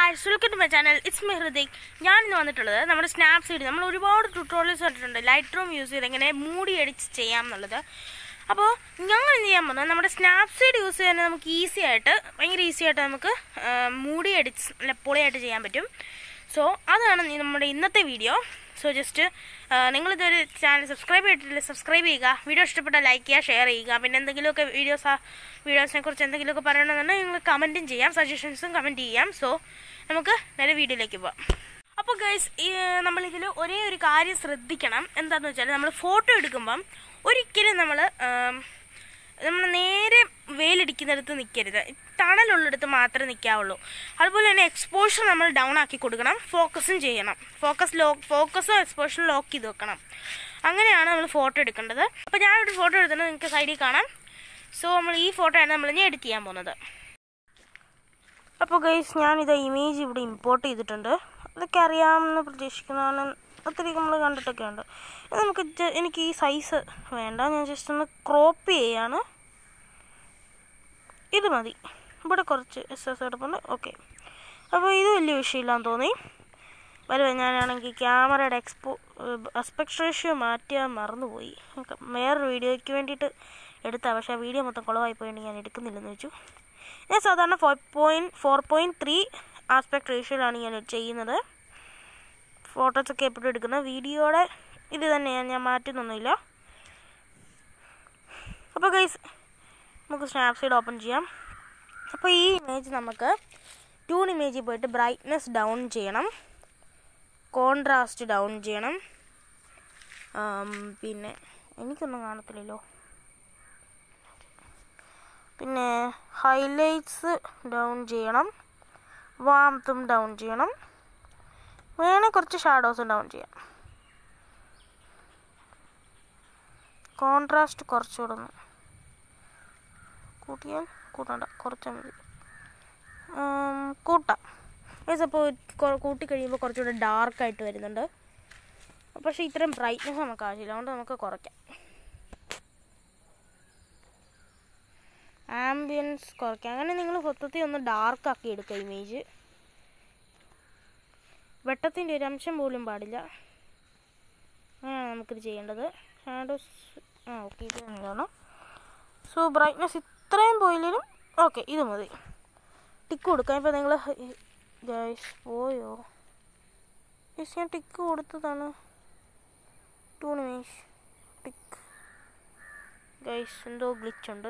guys welcome to my channel it's my Hridik ഞാൻ ഇന്ന് വന്നിട്ടുള്ളത് നമ്മുടെ സ്നാപ്സീഡ് നമ്മൾ ഒരുപാട് ട്യൂട്ടോറിയൽസ് കണ്ടിട്ടുണ്ട് ലൈറ്റ് റൂം യൂസ് ചെയ്ത് എങ്ങനെ മൂടി എഡിറ്റ് ചെയ്യാം എന്നുള്ളത് അപ്പോൾ ഞങ്ങൾ എന്ത് ചെയ്യാൻ പോകുന്നത് നമ്മുടെ സ്നാപ്സീഡ് യൂസ് ചെയ്യാൻ നമുക്ക് ഈസി ആയിട്ട് ഭയങ്കര ഈസി ആയിട്ട് നമുക്ക് ആ, മൂടി എഡിറ്റ്സ് നല്ല പൊളിയായിട്ട് ചെയ്യാൻ പറ്റും സോ അതാണ് ഈ നമ്മുടെ ഇന്നത്തെ വീഡിയോ സോ ജസ്റ്റ് നിങ്ങളിതൊരു ചാനൽ സബ്സ്ക്രൈബ് ചെയ്തിട്ടില്ല സബ്സ്ക്രൈബ് ചെയ്യുക വീഡിയോ ഇഷ്ടപ്പെട്ടാൽ ലൈക്ക് ചെയ്യുക ഷെയർ ചെയ്യുക പിന്നെ എന്തെങ്കിലുമൊക്കെ വീഡിയോസ് വീഡിയോസിനെ കുറിച്ച് എന്തെങ്കിലുമൊക്കെ പറയണമെന്നുണ്ടെങ്കിൽ നിങ്ങൾ കമൻറ്റും ചെയ്യാം സജഷൻസും കമൻറ്റ് ചെയ്യാം സോ നമുക്ക് നേരെ വീഡിയോയിലേക്ക് പോവാം അപ്പോൾ ഗൈസ് നമ്മളിതിൽ ഒരേ ഒരു കാര്യം ശ്രദ്ധിക്കണം എന്താണെന്ന് വെച്ചാൽ നമ്മൾ ഫോട്ടോ എടുക്കുമ്പം ഒരിക്കലും നമ്മൾ നമ്മൾ നേരെ വെയിലടിക്കുന്നിടത്ത് നിൽക്കരുത് തണലുള്ളിടത്ത് മാത്രമേ നിൽക്കാവുള്ളൂ അതുപോലെ തന്നെ എക്സ്പോഷർ നമ്മൾ ഡൗൺ ആക്കി കൊടുക്കണം ഫോക്കസും ചെയ്യണം ഫോക്കസ് ലോക്ക് ഫോക്കസും എക്സ്പോഷറും ലോക്ക് ചെയ്ത് വെക്കണം അങ്ങനെയാണ് നമ്മൾ ഫോട്ടോ എടുക്കേണ്ടത് അപ്പോൾ ഞാനൊരു ഫോട്ടോ എടുത്തിട്ട് നിങ്ങൾക്ക് സൈഡിൽ കാണാം സോ നമ്മൾ ഈ ഫോട്ടോയാണ് നമ്മൾ ഇനി എഡിറ്റ് ചെയ്യാൻ പോകുന്നത് അപ്പോൾ ഗൈസ് ഞാനിത് ഇമേജ് ഇവിടെ ഇമ്പോർട്ട് ചെയ്തിട്ടുണ്ട് അതൊക്കെ അറിയാമെന്ന് പ്രതീക്ഷിക്കുന്നതാണ് ഒത്തിരി നമ്മൾ കണ്ടിട്ടൊക്കെ ഉണ്ട് ഇത് നമുക്ക് ജ- എനിക്ക് ഈ സൈസ് വേണ്ട ഞാൻ ജസ്റ്റ് ഒന്ന് ക്രോപ്പ് ചെയ്യാണ് ഇത് മതി ഇവിടെ കുറച്ച് എസ് എസ് എടുപ്പുണ്ട് ഓക്കെ അപ്പോൾ ഇത് വലിയ വിഷയമില്ലാന്ന് തോന്നി വരുവ ഞാനാണെങ്കിൽ ക്യാമറയുടെ എക്സ്പോ അസ്പെക്ട് റേഷ്യോ മാറ്റാൻ മറന്നുപോയി ഒക്കെ വേറൊരു വീഡിയോയ്ക്ക് വേണ്ടിയിട്ട് എടുത്താൽ പക്ഷേ ആ വീഡിയോ മൊത്തം കുളമായി പോയിട്ട് ഞാൻ എടുക്കുന്നില്ലെന്ന് വെച്ചു ഞാൻ സാധാരണ four point four point three aspect റേഷ്യോയിലാണ് ഞാൻ ചെയ്യുന്നത് ഫോട്ടോസൊക്കെ എപ്പോഴും എടുക്കുന്നത് വീഡിയോയുടെ ഇത് തന്നെയാണ് ഞാൻ മാറ്റുന്നൊന്നുമില്ല അപ്പോൾ ഗൈസ് നമുക്ക് സ്നാപ്സീഡ് ഓപ്പൺ ചെയ്യാം അപ്പോൾ ഈ ഇമേജ് നമുക്ക് ടൂൺ ഇമേജിൽ പോയിട്ട് ബ്രൈറ്റ്നെസ് ഡൗൺ ചെയ്യണം കോൺട്രാസ്റ്റ് ഡൗൺ ചെയ്യണം ആം, പിന്നെ എനിക്കൊന്നും കാണത്തില്ലല്ലോ പിന്നെ ഹൈലൈറ്റ്സ് ഡൗൺ ചെയ്യണം വാംത്തും ഡൗൺ ചെയ്യണം വേണേൽ കുറച്ച് ഷാഡോസും ഡൗൺ ചെയ്യാം കോൺട്രാസ്റ്റ് കുറച്ചുകൂടെ ഒന്ന് കൂട്ടിയാൽ കൂട്ടണ്ട കുറച്ചാൽ മതി ഉം, കൂട്ടാം ഏസ് അപ്പോൾ കൂട്ടി കഴിയുമ്പോൾ കുറച്ചുകൂടെ ഡാർക്കായിട്ട് വരുന്നുണ്ട് പക്ഷേ ഇത്രയും ബ്രൈറ്റ്നെസ് നമുക്ക് ആവശ്യമില്ല അതുകൊണ്ട് നമുക്ക് കുറയ്ക്കാം ആംബിയൻസ് കുറയ്ക്കാം അങ്ങനെ നിങ്ങൾ മൊത്തത്തിൽ ഒന്ന് ഡാർക്ക് ആക്കി എടുക്കുക ഇമേജ് വെട്ടത്തിൻ്റെ ഒരു അംശം പോലും പാടില്ല അങ്ങനെയാണ് നമുക്കിത് ചെയ്യേണ്ടത് ഷാഡോസ് ആ ഓക്കെ ഇത് തന്നെയാണ് സോ ബ്രൈറ്റ്നെസ് ഇത്രയും പോയില്ലേലും ഓക്കെ ഇത് മതി ടിക്ക് കൊടുക്കാം ഇപ്പോൾ നിങ്ങൾ ഗൈസ് പോയോ യെസ് ഞാൻ ടിക്ക് കൊടുത്തതാണ് ടൂണിമേഷ് ടിക്ക് ഗൈസ് എന്തോ ഗ്ലിച്ച് ഉണ്ട്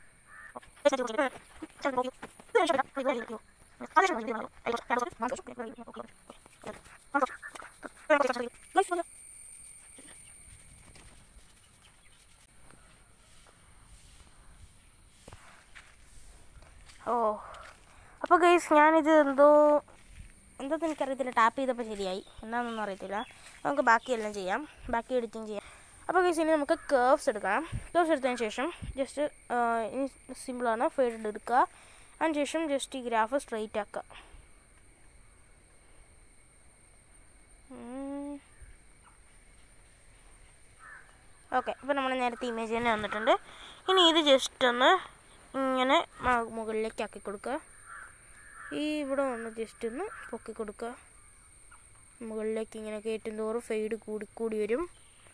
ഓ അപ്പോൾ ഗൈസ് ഞാനിത് എന്തോ എന്താണെന്ന് എനിക്കറിയത്തില്ല ടാപ്പ് ചെയ്തപ്പോൾ ശരിയായി എന്താണെന്നൊന്നും അറിയത്തില്ല നമുക്ക് ബാക്കിയെല്ലാം ചെയ്യാം ബാക്കി എഡിറ്റിംഗ് ചെയ്യാം അപ്പോൾ ഗൈസ് ഇനി നമുക്ക് കേർവ്സ് എടുക്കണം കേർവ്സ് എടുത്തതിന് ശേഷം ജസ്റ്റ് ഇനി സിമ്പിളാണ് ഫെയ്ഡ് എടുക്കുക അതിന് ശേഷം ജസ്റ്റ് ഈ ഗ്രാഫ് സ്ട്രെയിറ്റ് ആക്കുക ഓക്കെ അപ്പോൾ നമ്മൾ നേരത്തെ ഇമേജ് തന്നെ വന്നിട്ടുണ്ട് ഇനി ഇത് ജസ്റ്റ് ഒന്ന് ഇങ്ങനെ മ- മുകളിലേക്ക് ആക്കി കൊടുക്കുക ഈ ഇവിടെ ഒന്ന് ജസ്റ്റ് ഒന്ന് പൊക്കി കൊടുക്കുക മുകളിലേക്ക് ഇങ്ങനെ കയറ്റും തോറും ഫെയ്ഡ് കൂടി കൂടി വരും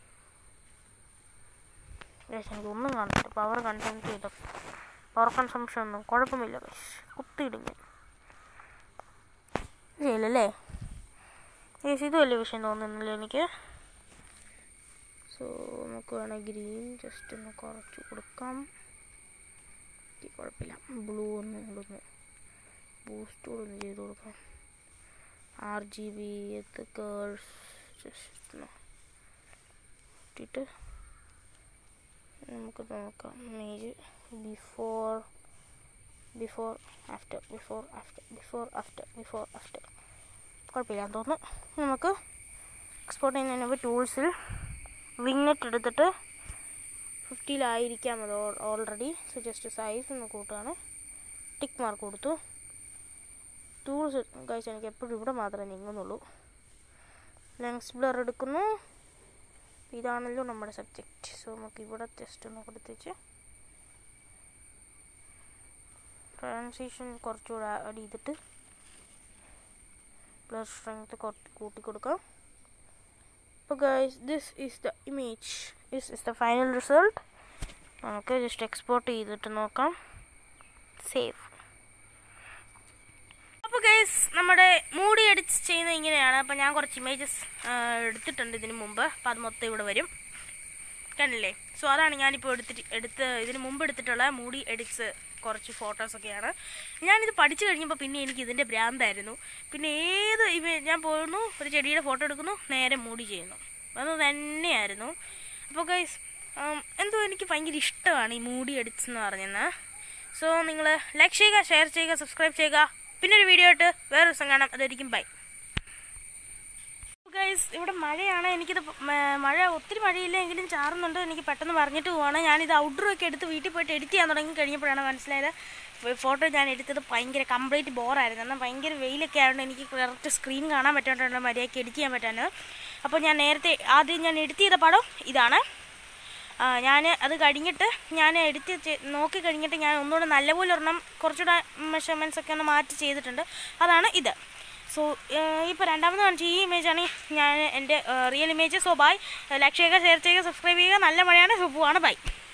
ഗൈസ് എനിക്ക് ഒന്നും കാണത്തില്ല പവർ കൺസംപ്റ്റ് ചെയ്ത പവർ കൺസംപ്ഷൻ ഒന്നും കുഴപ്പമില്ല ഗൈസ് കുത്തിയിടും ഞാൻ ചെയ്യില്ലല്ലേ ഗൈസ് ഇത് വലിയ വിഷയം തോന്നുന്നില്ല എനിക്ക് സോ നമുക്ക് വേണമെങ്കിൽ ഗ്രീൻ ജസ്റ്റ് ഒന്ന് കുറച്ച് കൊടുക്കാം ഇത് കുഴപ്പമില്ല ബ്ലൂ ഒന്ന് കൊടുന്ന് ബൂസ്റ്റ് കൂടെ ഒന്ന് ചെയ്ത് കൊടുക്കാം ആർ ജി ബി എത്ത് കേൾസ് ജസ്റ്റ് ഒന്ന് ഇട്ടിട്ട് നമുക്ക് നോക്കാം image before before after before after before after before after കുഴപ്പമില്ലാന്ന് തോന്നുന്നു ഇനി നമുക്ക് എക്സ്പോർട്ട് ചെയ്യുന്നതിന് മുമ്പ് ടൂൾസിൽ വിങ്നെറ്റ് എടുത്തിട്ട് ഫിഫ്റ്റിയിലായിരിക്കാം അത് ഓൾറെഡി സോ ജസ്റ്റ് സൈസ് ഒന്ന് കൂട്ടുകയാണ് ടിക്ക് മാർക്ക് കൊടുത്തു ടൂൾസ് കഴിച്ച് എനിക്ക് എപ്പോഴും ഇവിടെ മാത്രമേ നീങ്ങുന്നുള്ളൂ ലെങ്സ് ബ്ലർ എടുക്കുന്നു ഇതാണല്ലോ നമ്മുടെ സബ്ജക്റ്റ് സോ നമുക്ക് ഇവിടെ ജസ്റ്റ് ഒന്ന് കൊടുത്തേച്ച് ട്രാൻസിഷൻ കുറച്ചുകൂടെ ആഡ് ചെയ്തിട്ട് ബ്ലർ സ്ട്രെങ്ത് കൂട്ടി കൊടുക്കാം അപ്പോൾ guys this is the image this is the final result നമുക്ക് ജസ്റ്റ് എക്സ്പോർട്ട് ചെയ്തിട്ട് നോക്കാം സേവ് അപ്പോൾ ഗൈസ് നമ്മുടെ മൂടി എഡിറ്റ് ചെയ്യുന്നത് ഇങ്ങനെയാണ് അപ്പോൾ ഞാൻ കുറച്ച് ഇമേജസ് എടുത്തിട്ടുണ്ട് ഇതിന് മുമ്പ് അപ്പോൾ അത് മൊത്തം ഇവിടെ വരും കണ്ടില്ലേ സോ അതാണ് ഞാനിപ്പോൾ എടുത്തിട്ട് എടുത്ത് ഇതിന് മുമ്പ് എടുത്തിട്ടുള്ള മൂടി എഡിറ്റ്സ് കുറച്ച് ഫോട്ടോസൊക്കെയാണ് ഞാനിത് പഠിച്ചു കഴിഞ്ഞപ്പോൾ പിന്നെ എനിക്ക് ഇതിൻ്റെ ഭ്രാന്തായിരുന്നു പിന്നെ ഏത് ഇവ ഞാൻ പോകുന്നു ഒരു ചെടിയുടെ ഫോട്ടോ എടുക്കുന്നു നേരെ മൂടി ചെയ്യുന്നു അത് തന്നെയായിരുന്നു അപ്പോൾ ഗൈസ് എന്തോ എനിക്ക് ഭയങ്കര ഇഷ്ടമാണ് ഈ മൂടി എഡിറ്റ്സ് എന്ന് പറഞ്ഞത് സോ നിങ്ങൾ ലൈക്ക് ചെയ്യുക ഷെയർ ചെയ്യുക സബ്സ്ക്രൈബ് ചെയ്യുക പിന്നെ ഒരു വീഡിയോ ആയിട്ട് വേറെ ദിവസം കാണാം അതായിരിക്കും ബൈ ഗൈസ് ഇവിടെ മഴയാണ് എനിക്കിത് മ- മഴ ഒത്തിരി മഴയില്ല എങ്കിലും ചാറുന്നുണ്ട് എനിക്ക് പെട്ടെന്ന് പറഞ്ഞിട്ട് പോവാണ് ഞാനിത് ഔട്ട്ഡോർ ഒക്കെ എടുത്ത് വീട്ടിൽ പോയിട്ട് എഡിറ്റ് ചെയ്യാൻ തുടങ്ങി കഴിഞ്ഞപ്പോഴാണ് മനസ്സിലായത് ഫോട്ടോ ഞാൻ എടുത്തത് ഭയങ്കര കംപ്ലീറ്റ് ബോറായിരുന്നു എന്നാൽ ഭയങ്കര വെയിലൊക്കെ ആയതുകൊണ്ട് എനിക്ക് കറക്റ്റ് സ്ക്രീൻ കാണാൻ പറ്റാത്തതുകൊണ്ട് മര്യാദയ്ക്ക് എഡിറ്റ് ചെയ്യാൻ പറ്റാഞ്ഞത് അപ്പോൾ ഞാൻ നേരത്തെ ആദ്യം ഞാൻ എഡിറ്റ് ചെയ്ത പടം ഇതാണ് ഞാൻ അത് കഴിഞ്ഞിട്ട് ഞാൻ എഡിറ്റ് ചെ- നോക്കി കഴിഞ്ഞിട്ട് ഞാൻ ഒന്നുകൂടെ നല്ലപോലെ ഒരെണ്ണം കുറച്ചുകൂടെ മെഷർമെൻറ്റ്സ് ഒക്കെ ഒന്ന് മാറ്റി ചെയ്തിട്ടുണ്ട് അതാണ് ഇത് സോ ഇപ്പോൾ രണ്ടാമത് കാണിച്ച ഈ ഇമേജാണ് ഞാൻ എൻ്റെ real image so bye like ചെയ്യുക ഷെയർ ചെയ്യുക സബ്സ്ക്രൈബ് ചെയ്യുക നല്ല മഴയാണ് സോ പോവാണ് ബൈ